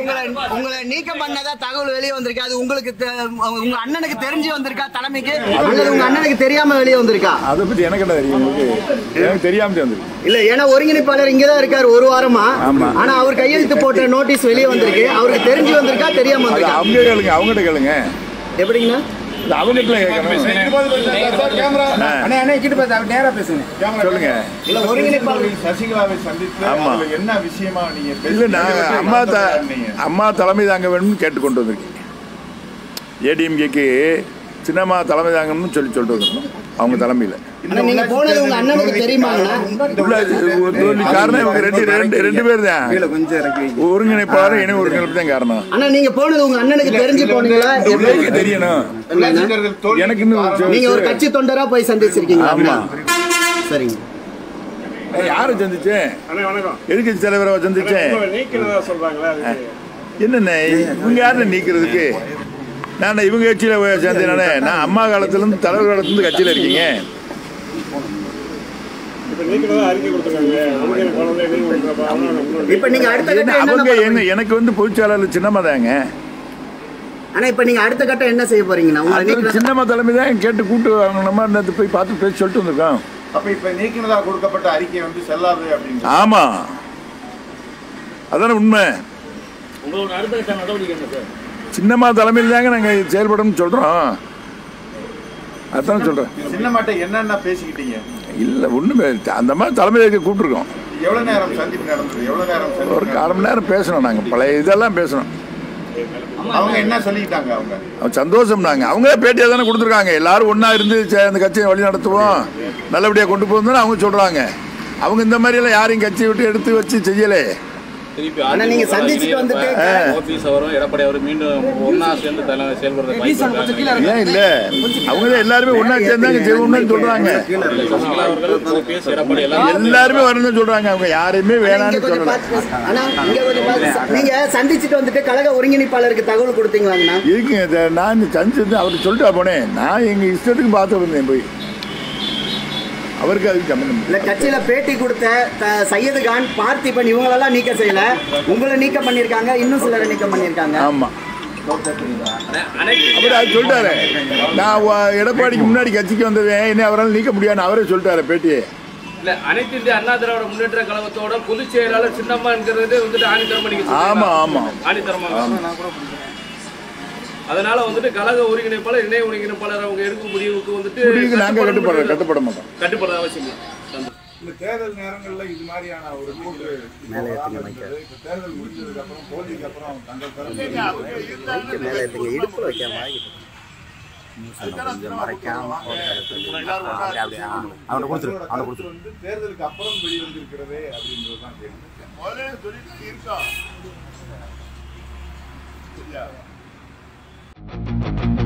உங்களை உங்களை நீக்கம் பண்ணதா தகவல் வெளியே வந்திருக்கா அது உங்களுக்கு தெ- உங்க அண்ணனுக்கு தெரிஞ்சு வந்திருக்கா தலைமைக்கு அல்லது உங்க அண்ணனுக்கு தெரியாம வெளியே வந்திருக்கா அதை பத்தி எனக்கு என்ன தெரியும் உங்களுக்கு? எனக்கு தெரியாம வந்துருக்கு இல்ல ஏன்னா ஒருங்கிணைப்பாளர் இங்கதான் இருக்காரு ஒரு வாரமா ஆனா அவர் கையெழுத்து போட்ட நோட்டீஸ் வெளியே வந்திருக்கு அவருக்கு தெரிஞ்சு வந்திருக்கா தெரியாம அது வந்திருக்கா அவங்க கேளுங்க அவங்ககிட்ட கேளுங்க எப்படிங்கண்ணா அது அவங்ககிட்ட கேட்கணும் அண்ணே அண்ணே கிட்ட பார்த்து அவர் நேரா பேசுங்க சொல்லுங்க இல்ல ஒருங்கிணைப்பாளர் சசிகலாவை சந்தித்து ஆமா. அதுல என்ன விஷயமா நீங்க இல்ல நான் பேசுனீங்க? அம்மா த நீங்க. அம்மா தலைமை தாங்க வேணும்னு கேட்டு கொண்டு வந்திருக்கேன் ஏடிஎம்கேக்கு சின்னம்மா தலைமை தாங்கணும்னு சொல்லி சொல்லிட்டு வந்திருக்கோம் அவங்க தலைமையில் ஆனா நீங்க போனது உங்க அண்ணனுக்கு தெரியுமாங்கண்ணா உள்ள ஒரு தோல்வி காரணம் இவங்க ரெண்டு ரெண்டு ரெண்டு பேர் தான் கொஞ்சம் இறக்கி வைங்க. ஒருங்கிணைப்பாளர் இணை ஒருங்கிணைப்பு தான் காரணம் ஆனா நீங்க போனது உங்க அண்ணனுக்கு தெரிஞ்சு போனீங்களா எப்படி எனக்கு தெரியணும் இல்லைண்ணா? தேர்தல் தோல்வி எனக்கு இன்னும் நீங்க ஒரு கட்சி தொண்டரா போய் சந்திச்சிருக்கீங்களா ஆமா. சரிங்க நான் யாரை சந்திச்சேன் எதிர்கட்சி தலைவரை சந்திச்சேன் என்னண்ணே இவங்க யாரு நீக்கிறதுக்கு நான் இவங்க கட்சியில போய் சேர்ந்தேனானே நான் அம்மா காலத்துல இருந்து தலைவர் காலத்துல இருந்து கட்சியில இருக்கீங்க இப்ப நீங்க அடுத்த என்ன கட்டம் என்ன அவங்க பண்ண என்ன எனக்கு வந்து பொதுச்செயலாளர் சின்னம்மா தாங்க ஆனா இப்ப நீங்க அடுத்த கட்டம் என்ன செய்ய போறீங்கண்ணா உங்களை அது நீக்கிற- சின்னம்மா தலைமை தான் கேட்டு கூட்டு அவங்க நம்ம நேத்து போய் பார்த்து பேசி சொல்லிட்டு வந்திருக்கோம் அப்ப இப்ப நீக்கினதா கொடுக்கப்பட்ட அறிக்கை வந்து செல்லாது அப்படின்னு ஆமா அதானே உண்மை உங்களோட அடுத்த கட்ட நடவடிக்கை என்ன சார் சின்னம்மா தலைமையில் தாங்க நாங்க செயல்படணும்னு சொல்றோம் அதான் சொல்றேன் சின்னமாட்ட என்னென்ன பேசிக்கிட்டீங்க இல்ல ஒண்ணுமே அந்த மாதிரி தலைமையை கூப்பிட்டுருக்கோம் எவ்வளவு நேரம் சந்திப்பு நடந்தது எவ்வளவு நேரம் ஒரு சந்திப்பு கால் மணி நேரம் பேசணும் நாங்க பழைய இதெல்லாம் பேசணும் நடந்தது? அவங்க என்ன சொல்லிக்கிட்டாங்க அவங்க அவன் சந்தோஷம் நாங்க அவங்களே பேட்டியாக தானே கொடுத்துருக்காங்க எல்லாரும் ஒண்ணா இருந்து சே- அந்த கட்சியை வழி நடத்துவோம் நல்லபடியா கொண்டு போகணும்னு அவங்க சொல்றாங்க அவங்க இந்த மாதிரி எல்லாம் யாரையும் கட்சியை விட்டு எடுத்து வச்சு செய்யலே திருப்பி ஆனா நீங்க சந்திச்சுட்டு வந்துட்டு ஓபிஎஸ் அவரும் எடப்பாடி அவரும் மீண்டும் ஒன்னா சேர்ந்து தலை செயல்படுற வாய்ப்பு இருக்காங்க. ஏன் இல்ல அவங்க தான் எல்லாருமே ஒண்ணா சேர்ந்தாங்க செய்வோம்னு சொல்றாங்க சசிகலா அவர்கள் ஓபிஎஸ் எடப்பாடி எல்லாம் எல்லாருமே வரணும்னு சொல்றாங்க அவங்க யாரையுமே இங்க வேணாம்னு கொஞ்சம் சொல்லல பார்த்து பேசு. அண்ணா, இங்க கொஞ்சம் பார்த்து. நீங்க சந்திச்சுட்டு வந்துட்டு கழக ஒருங்கிணைப்பாளருக்கு தகவல் கொடுத்தீங்களாங்கண்ணா இருக்குங்க இதை நான் சந்திச்சு அவர்கிட்ட சொல்லிட்டு போனேன் நான் எங்க இஷ்டத்துக்கு பார்த்து வந்தேன் போய் அவருக்கு அதுக்கு சம்மந்தம் இல்லை. இல்ல கட்சியில பேட்டி கொடுத்த த- சையது கான் பார்த்திபன் இவங்களெல்லாம் நீக்கம் செய்யல உங்களை நீக்கம் பண்ணிருக்காங்க இன்னும் சிலரை நீக்கம் பண்ணிருக்காங்க ஆமா அவர் அது சொல்லிட்டாரு நான் வ- எடப்பாடிக்கு முன்னாடி கட்சிக்கு வந்தவன் என்ன அவரால் நீக்க முடியாதுன்னு அவரே சொல்லிட்டாரு பேட்டியை இல்ல அனைத்து இந்திய அண்ணா திராவிட முன்னேற்ற கழகத்தோட பொதுச் செயலாளர் சின்னம்மா என்கிறது வந்துட்டு ஆணித்தரமா நீங்க சொல்றீங்களா? ஆமா ஆமா ஆணித்தரமா அதனால வந்துட்டு கழக ஒருங்கிணைப்பாளர் இணை ஒருங்கிணைப்பாளர் அவங்க எடுக்கும் முடிவுக்கு வந்துட்டு முடிவுக்கு நாங்க கட்டுப்படுற கட்டுப்பட மாட்டோம் கட்டுப்பட அவசியம் இல்லை. சந்தோஷம். இந்த தேர்தல் நேரங்கள்ல இது மாதிரியான ஒரு கூட்டு இப்ப தேர்தல் முடிஞ்சதுக்கு அப்புறம் தோல்விக்கு அப்புறம் தங்கள் தரப்பு இடுப்புல வைக்காம அவனை கொடுத்துரு அவனை கருத்து வந்து தேர்தலுக்கு அப்புறம் வெளிவந்திருக்கிறதே அப்படின்றதுதான் கேள்வி இருக்கா